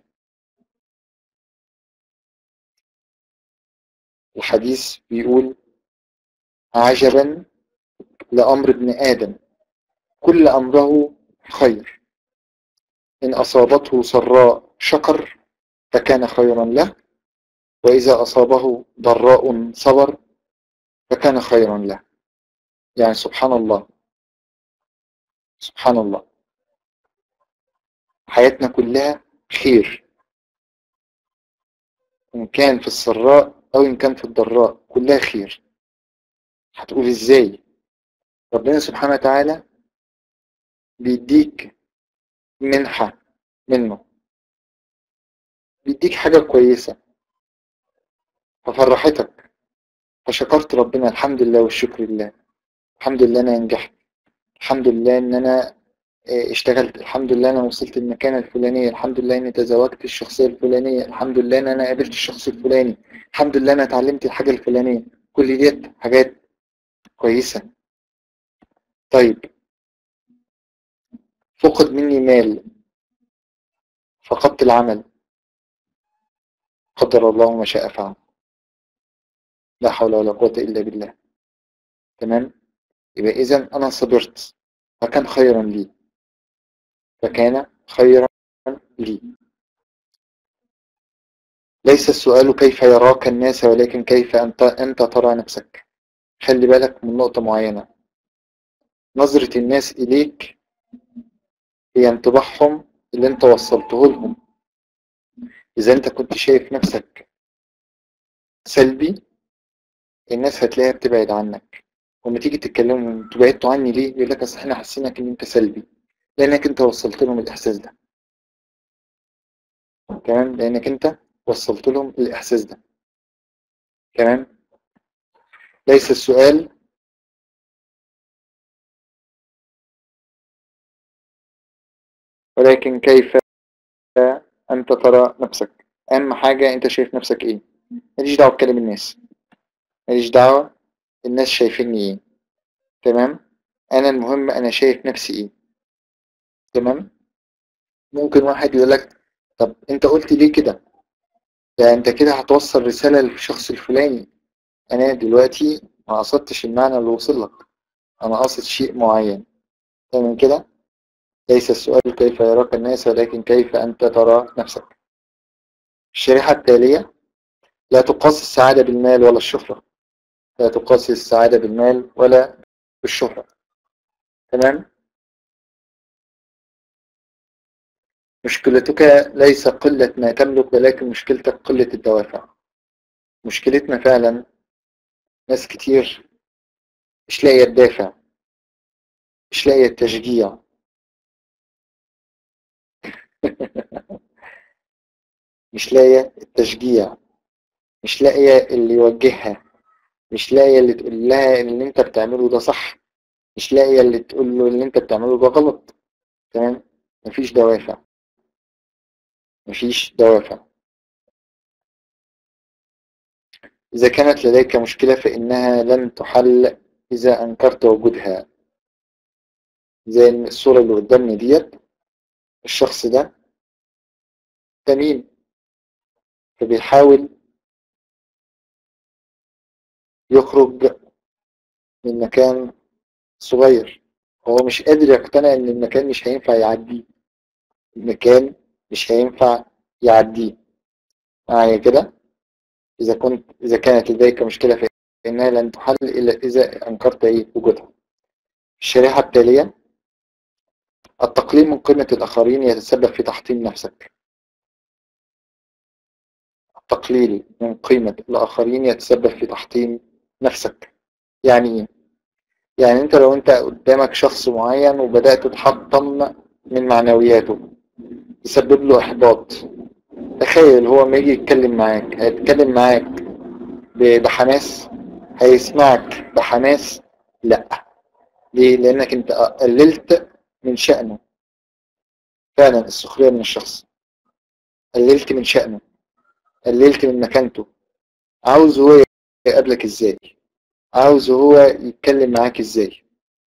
الحديث بيقول عجبا لأمر ابن آدم كل أمره خير إن أصابته سراء شكر فكان خيرا له وإذا أصابه ضراء صبر فكان خيرا له يعني سبحان الله سبحان الله حياتنا كلها خير إن كان في السراء أو إن كان في الضراء كلها خير هتقول إزاي ربنا سبحانه وتعالى بيديك منحة منه بيديك حاجة كويسة ففرحتك فشكرت ربنا الحمد لله والشكر لله الحمد لله أنا نجحت الحمد لله إن أنا اشتغلت الحمد لله أنا وصلت المكانة الفلانية الحمد لله إني تزوجت الشخصية الفلانية الحمد لله إن أنا قابلت الشخص الفلاني الحمد لله أنا اتعلمت الحاجة الفلانية كل ديت حاجات كويسة طيب فقد مني مال فقدت العمل قدر الله ما شاء فعل لا حول ولا قوة إلا بالله تمام يبقى إذا أنا صبرت فكان خيرا لي فكان خيرا لي ليس السؤال كيف يراك الناس ولكن كيف أنت, أنت ترى نفسك خلي بالك من نقطة معينة نظرة الناس إليك هي انطباعهم اللي انت وصلته لهم إذا انت كنت شايف نفسك سلبي الناس هتلاقيها بتبعد عنك وما تيجي تتكلموا انتوا بعدتوا عني ليه؟ يقول لك اصل احنا حاسينك ان انت سلبي لانك انت وصلت لهم الاحساس ده تمام لانك انت وصلت لهم الاحساس ده تمام ليس السؤال ولكن كيف أنت ترى نفسك أهم حاجة أنت شايف نفسك إيه ماليش دعوة بكلام الناس ماليش دعوة الناس شايفيني إيه تمام أنا المهم أنا شايف نفسي إيه تمام ممكن واحد يقول لك طب أنت قلت ليه كده ده أنت كده هتوصل رسالة للشخص الفلاني أنا دلوقتي ما قصدتش المعنى اللي وصل لك أنا قصد شيء معين تمام كده ليس السؤال كيف يراك الناس ولكن كيف أنت ترى نفسك الشريحة التالية لا تقاس السعادة بالمال ولا الشهرة لا تقاس السعادة بالمال ولا بالشهرة تمام مشكلتك ليس قلة ما تملك ولكن مشكلتك قلة الدوافع مشكلتنا فعلا ناس كتير مش لاقية الدافع مش لاقية التشجيع مش لاقية التشجيع مش لاقية اللي يوجهها مش لاقية اللي تقول لها اللي انت بتعمله ده صح مش لاقية اللي تقول له اللي انت بتعمله ده غلط تمام مفيش دوافع مفيش دوافع إذا كانت لديك مشكلة فإنها لن تحل إذا أنكرت وجودها زي الصورة اللي قدامنا ديت الشخص ده تميم فبيحاول يخرج من مكان صغير هو مش قادر يقتنع ان المكان مش هينفع يعديه المكان مش هينفع يعديه معايا كده إذا كنت إذا كانت لديك مشكلة فإنها لن تحل إلا إذا أنكرت إيه وجودها الشريحة التالية التقليل من قيمة الآخرين يتسبب في تحطيم نفسك التقليل من قيمة الآخرين يتسبب في تحطيم نفسك يعني إيه؟ يعني انت لو انت قدامك شخص معين وبدأت تحطم من معنوياته تسبب له احباط تخيل هو ما يجي يتكلم معاك هيتكلم معاك ب- بحماس هيسمعك بحماس لا ليه لانك انت قللت من شأنه فعلا السخرية من الشخص قللت من شأنه قللت من مكانته عاوز هو يقابلك ازاي عاوز هو يتكلم معاك ازاي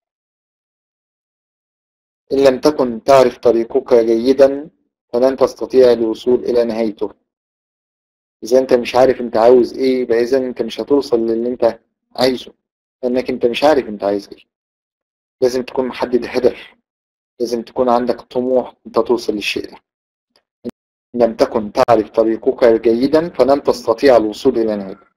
إن لم تكن تعرف طريقك جيدا فلن تستطيع الوصول إلى نهايته إذا أنت مش عارف أنت عاوز إيه يبقى إذا أنت مش هتوصل للي أنت عايزه لأنك أنت مش عارف أنت عايز إيه لازم تكون محدد هدف لازم تكون عندك طموح أنت توصل للشيء ده إن لم تكن تعرف طريقك جيدا فلن تستطيع الوصول إلى نهايته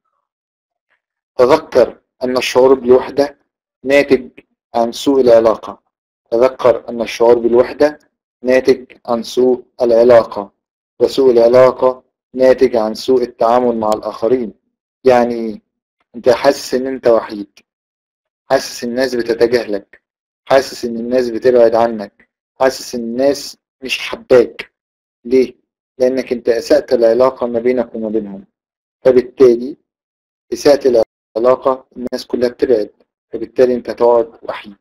تذكر أن الشعور بالوحدة ناتج عن سوء العلاقة تذكر أن الشعور بالوحدة ناتج عن سوء العلاقة وسوء العلاقة ناتج عن سوء التعامل مع الآخرين يعني أنت حاسس إن أنت وحيد حاسس إن الناس بتتجاهلك حاسس إن الناس بتبعد عنك حاسس إن الناس مش حباك ليه؟ لأنك أنت أسأت العلاقة ما بينك وما بينهم فبالتالي إساءة العلاقة الناس كلها بتبعد فبالتالي أنت تقعد وحيد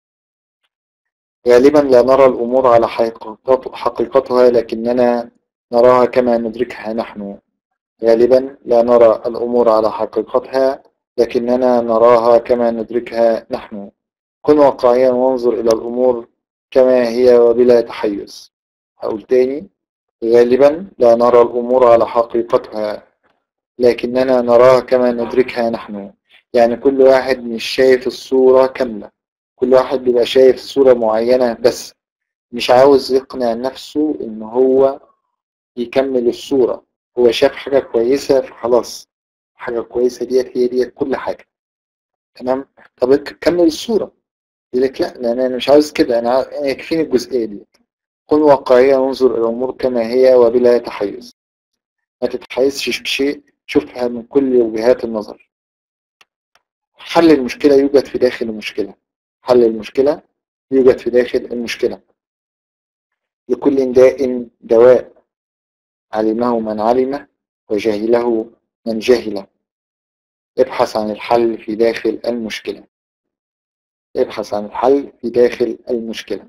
غالبا لا نرى الأمور على حقيقت- حقيقتها لكننا نراها كما ندركها نحن غالبا لا نرى الأمور على حقيقتها لكننا نراها كما ندركها نحن كن واقعيا وانظر إلى الأمور كما هي وبلا تحيز هقول تاني غالبا لا نرى الأمور على حقيقتها لكننا نراها كما ندركها نحن يعني كل واحد مش شايف الصورة كاملة كل واحد بيبقى شايف صورة معينة بس مش عاوز يقنع نفسه ان هو يكمل الصورة هو شاف حاجة كويسة فخلاص حاجة كويسة ديت هي ديت كل حاجة تمام طب كمل الصورة يقول لك لا لأن أنا مش عاوز كده أنا عاوز- أنا يكفيني الجزئية دي كن واقعيا وانظر إلى الأمور كما هي وبلا تحيز ما تتحيزش بشيء شوفها من كل وجهات النظر حل المشكلة يوجد في داخل المشكلة حل المشكلة يوجد في داخل المشكلة لكل داء دواء علمه من علم وجهله من جهل ابحث عن الحل في داخل المشكلة ابحث عن الحل في داخل المشكلة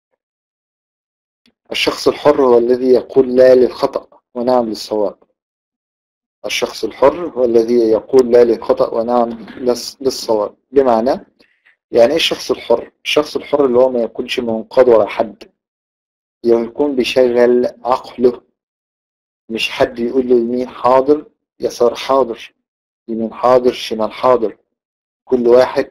الشخص الحر هو الذي يقول لا للخطأ ونعم للصواب الشخص الحر هو الذي يقول لا للخطأ ونعم للص- للصواب بمعنى يعني ايه الشخص الحر الشخص الحر اللي هو ما يكونش منقاد ورا حد يكون بيشغل عقله مش حد يقول له يمين حاضر يسار حاضر يمين حاضر شمال حاضر كل واحد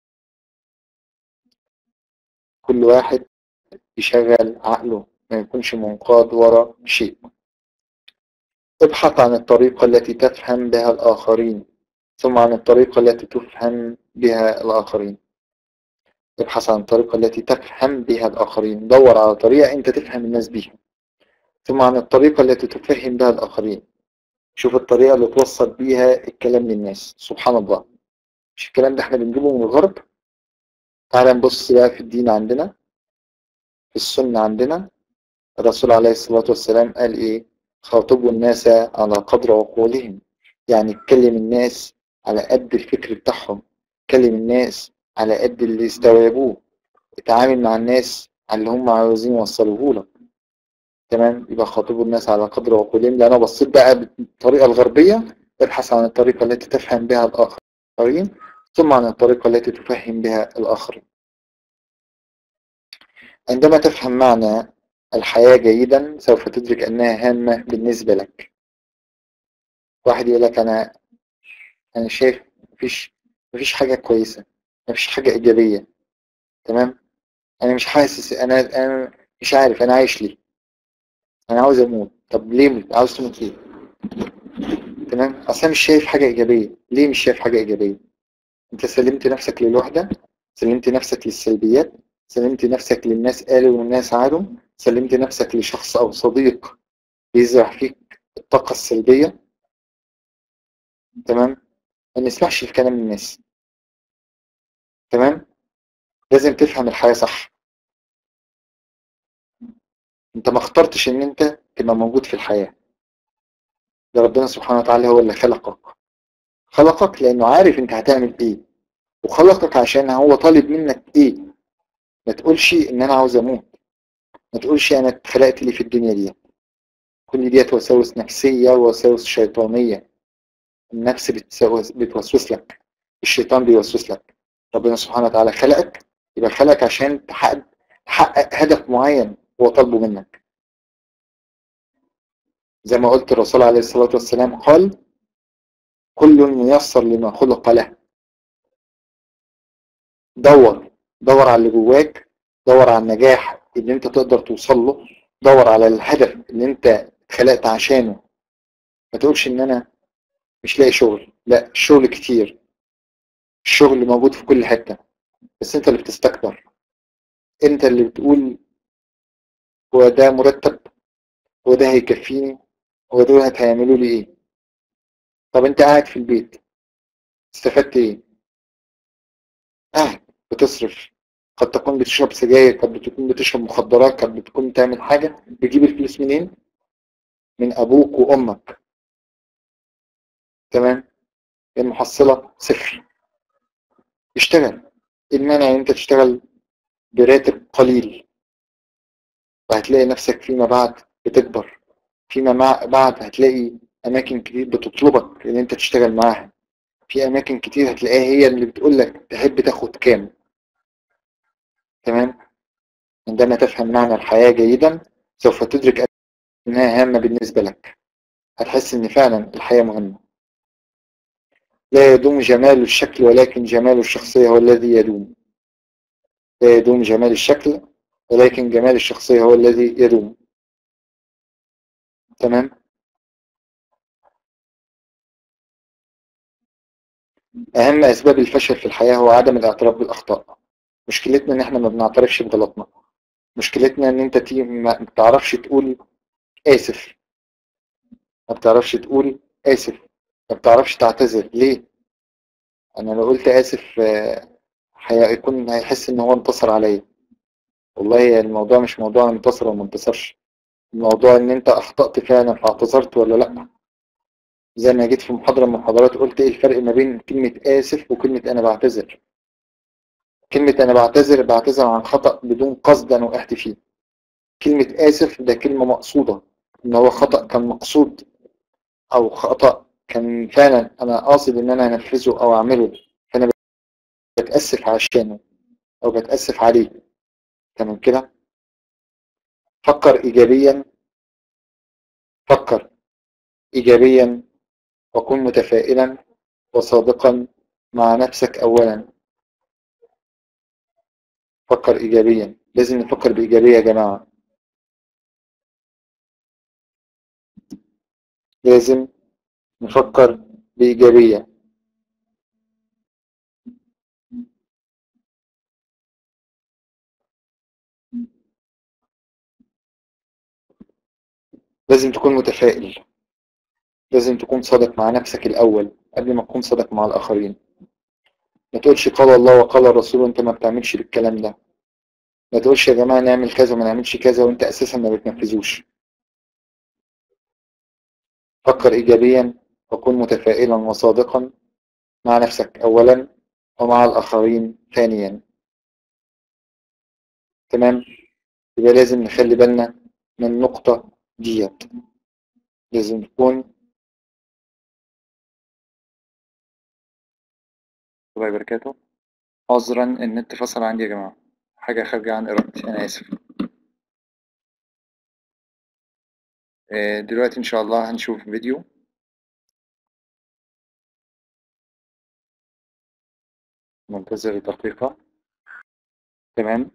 كل واحد يشغل عقله ما يكونش منقاد ورا شيء ابحث عن الطريقة التي تفهم بها الآخرين ثم عن الطريقة التي تفهم بها الآخرين ابحث عن الطريقة التي تفهم بها الآخرين دور على طريقة أنت تفهم الناس بيها ثم عن الطريقة التي تفهم بها الآخرين شوف الطريقة اللي توصل بيها الكلام للناس سبحان الله مش الكلام ده احنا بنجيبه من الغرب تعال نبص بقى في الدين عندنا في السنة عندنا الرسول عليه الصلاة والسلام قال ايه خاطبوا الناس على قدر عقولهم يعني اتكلم الناس على قد الفكر بتاعهم كلم الناس على قد اللي استوعبوه اتعامل مع الناس على اللي هم عاوزين يوصلوه لك تمام يبقى خاطبوا الناس على قدر عقولهم لأن أنا بصيت بقى بالطريقة الغربية ابحث عن الطريقة التي تفهم بها الآخرين ثم عن الطريقة التي تفهم بها الآخرين عندما تفهم معنى الحياة جيدا سوف تدرك أنها هامة بالنسبة لك واحد يقول لك أنا أنا شايف مفيش مفيش حاجة كويسة مفيش حاجة إيجابية تمام أنا مش حاسس أنا أنا مش عارف أنا عايش ليه أنا عاوز أموت طب ليه عاوز تموت ليه تمام أصلا مش شايف حاجة إيجابية ليه مش شايف حاجة إيجابية أنت سلمت نفسك للوحدة سلمت نفسك للسلبيات سلمت نفسك للناس قالوا والناس عادوا سلمت نفسك لشخص أو صديق بيزرع فيك الطاقة السلبية تمام ما نسمعش الكلام الناس تمام لازم تفهم الحياة صح انت ما اخترتش ان انت تبقى موجود في الحياة ده ربنا سبحانه وتعالى هو اللي خلقك خلقك لانه عارف انت هتعمل ايه وخلقك عشان هو طالب منك ايه ما تقولش ان انا عاوز اموت ما تقولش انا اتخلقت لي في الدنيا دي كل ديت وساوس نفسية ووساوس شيطانية النفس بتسوس بتوسوس لك الشيطان بيوسوس لك ربنا سبحانه وتعالى خلقك يبقى خلقك عشان تحقق, تحقق هدف معين هو طالبه منك زي ما قلت الرسول عليه الصلاة والسلام قال كل ميسر لما خلق له دور دور على اللي جواك دور على النجاح اللي انت تقدر توصل له دور على الهدف اللي انت اتخلقت عشانه ما تقولش ان انا مش لاقي شغل لا الشغل كتير الشغل موجود في كل حتة بس انت اللي بتستكبر انت اللي بتقول هو ده مرتب هو ده هيكفيني هو دول هيعملوا لي ايه طب انت قاعد في البيت استفدت ايه قاعد بتصرف قد تكون بتشرب سجاير قد بتكون بتشرب مخدرات قد بتكون تعمل حاجة بتجيب الفلوس منين من ابوك وامك تمام المحصلة صفر اشتغل المانع ان انت تشتغل براتب قليل وهتلاقي نفسك فيما بعد بتكبر فيما مع بعد هتلاقي اماكن كتير بتطلبك ان انت تشتغل معاها في اماكن كتير هتلاقيها هي اللي بتقول لك تحب تاخد كام تمام عندما تفهم معنى الحياة جيدا سوف تدرك انها هامة بالنسبة لك هتحس ان فعلا الحياة مهمة لا يدوم جمال الشكل ولكن جمال الشخصية هو الذي يدوم لا يدوم جمال الشكل ولكن جمال الشخصية هو الذي يدوم تمام أهم أسباب الفشل في الحياة هو عدم الاعتراف بالأخطاء مشكلتنا إن إحنا ما بنعترفش بغلطنا مشكلتنا إن أنت تي ما بتعرفش تقول آسف ما بتعرفش تقول آسف ما بتعرفش تعتذر ليه؟ أنا لو قلت آسف هيكون هيحس إن هو انتصر عليا والله الموضوع مش موضوع انتصر وما انتصرش الموضوع إن أنت أخطأت فعلا فاعتذرت ولا لأ زي ما جيت في محاضرة من المحاضرات قلت إيه الفرق ما بين كلمة آسف وكلمة أنا بعتذر كلمة أنا بعتذر بعتذر عن خطأ بدون قصد أنا وقعت فيه كلمة آسف ده كلمة مقصودة إن هو خطأ كان مقصود أو خطأ كان فعلا أنا قاصد إن أنا أنفذه أو أعمله فأنا بتأسف عشانه أو بتأسف عليه تمام كده فكر إيجابيا فكر إيجابيا وكن متفائلا وصادقا مع نفسك أولا فكر إيجابيا لازم نفكر بإيجابية يا جماعة لازم نفكر بإيجابية لازم تكون متفائل لازم تكون صادق مع نفسك الأول قبل ما تكون صادق مع الآخرين ما تقولش قال الله وقال الرسول وانت ما بتعملش بالكلام ده ما تقولش يا جماعة نعمل كذا وما نعملش كذا وانت أساسا ما بتنفذوش فكر إيجابيا وكن متفائلا وصادقا مع نفسك أولا ومع الآخرين ثانيا تمام يبقى لازم نخلي بالنا من النقطة ديت لازم تكون الله وبركاته عذرا النت فصل عندي يا جماعة حاجة خارجة عن إرادتي أنا آسف دلوقتي إن شاء الله هنشوف فيديو منتظر دقيقة تمام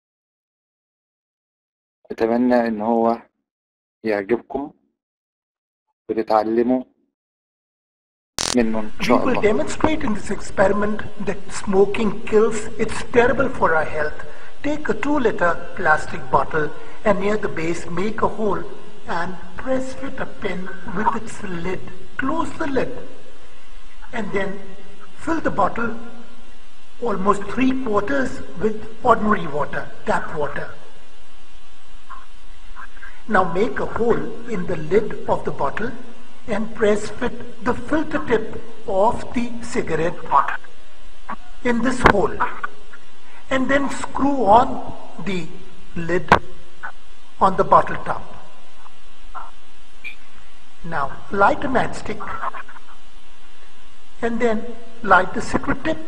أتمنى إن هو يعجبكم وتتعلموا منه إن We شاء will الله demonstrate in this experiment that smoking kills. It's terrible for our health. Take a 2 liter plastic bottle and near the base make a hole and press with a pen with its lid. Close the lid and then fill the bottle almost three quarters with ordinary water, tap water. Now make a hole in the lid of the bottle and press fit the filter tip of the cigarette in this hole and then screw on the lid on the bottle top. Now light a matchstick and then light the cigarette tip.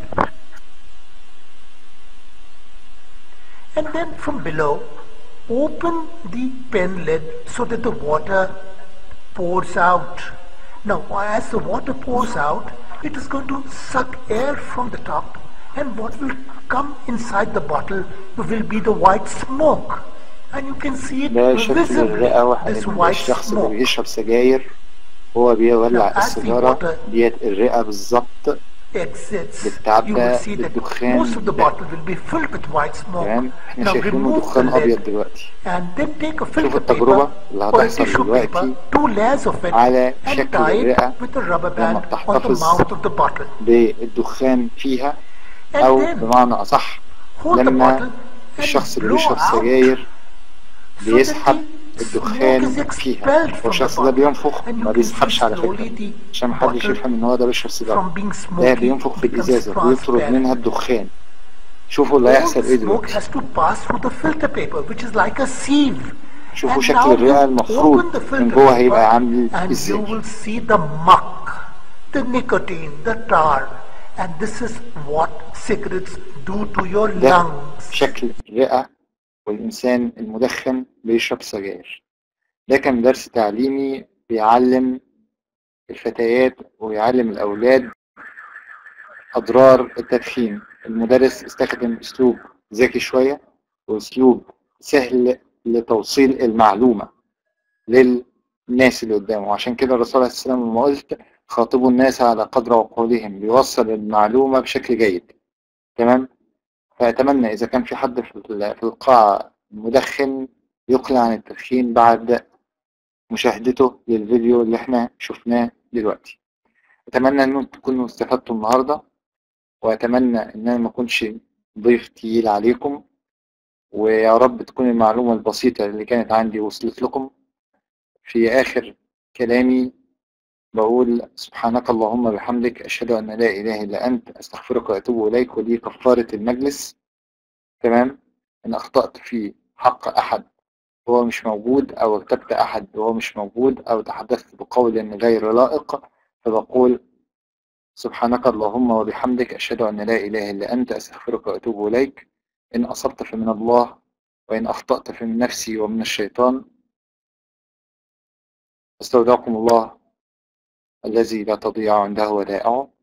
And then from below, open the pen lid so that the water pours out. Now, as the water pours out, it is going to suck air from the top, and what will come inside the bottle will be the white smoke. And you can see it ده شكل visibly, الرئة واحد this من white الشخص اللي smoke. بيشرب سجاير هو بيولع Now, as the السيجارة water- ديت الرئة بالظبط exits, بالتعب you ده will see that بالدخان most of the ده. bottle will be filled with white smoke. تمام احنا Now شايفينه remove the دخان ابيض lid دلوقتي and then take a شوف filter التجربة paper اللي or a هتحصل tissue دلوقتي paper, two layers of it, على and شكل tie it الرئة with a rubber لما band on the بتحتفظ mouth of the bottle. بالدخان فيها And او then بمعنى اصح hold the لما bottle and الشخص اللي blow بيشرب out سجاير so that بيسحب the الدخان smoke is فيها expelled from the والشخص ده bottle. بينفخ And ما you can بيسحبش see على slowly فكرة the عشان محدش bottle يفهم ان هو ده بيشرب سيجارة from being ده smoky بينفخ في becomes الازازة ويطرد transparent. منها الدخان شوفوا اللي All هيحصل the ايه smoke دلوقتي has to pass through the filter paper, which is like a sieve. شوفوا And شكل now الرئة you المفروض open the من filter جوه paper هيبقى عامل and you ازاي will see the muck, the nicotine, the tar, and this is what cigarettes do to your ده lungs. شكل الرئة والإنسان المدخن بيشرب سجاير ده كان درس تعليمي بيعلم الفتيات ويعلم الأولاد أضرار التدخين المدرس استخدم أسلوب ذكي شوية وأسلوب سهل لتوصيل المعلومة للناس اللي قدامه عشان كده الرسول عليه السلام لما قلت خاطبوا الناس على قدر عقولهم بيوصل المعلومة بشكل جيد تمام فأتمنى إذا كان في حد في ال- في القاعة مدخن يقلع عن التدخين بعد مشاهدته للفيديو اللي احنا شفناه دلوقتي أتمنى أنكم تكونوا استفدتوا النهاردة وأتمنى أن أنا ما أكونش ضيف تقيل عليكم ويا رب تكون المعلومة البسيطة اللي كانت عندي وصلت لكم في آخر كلامي بقول سبحانك اللهم بحمدك أشهد أن لا إله إلا أنت أستغفرك وأتوب إليك ودي كفارة المجلس تمام إن أخطأت في حق أحد وهو مش موجود أو ارتبت أحد وهو مش موجود أو تحدثت بقول غير لائق فبقول سبحانك اللهم وبحمدك أشهد أن لا إله إلا أنت أستغفرك وأتوب إليك إن أصبت فمن الله وإن أخطأت فمن نفسي ومن الشيطان استودعكم الله الذي لا تضيع عنده ودائعه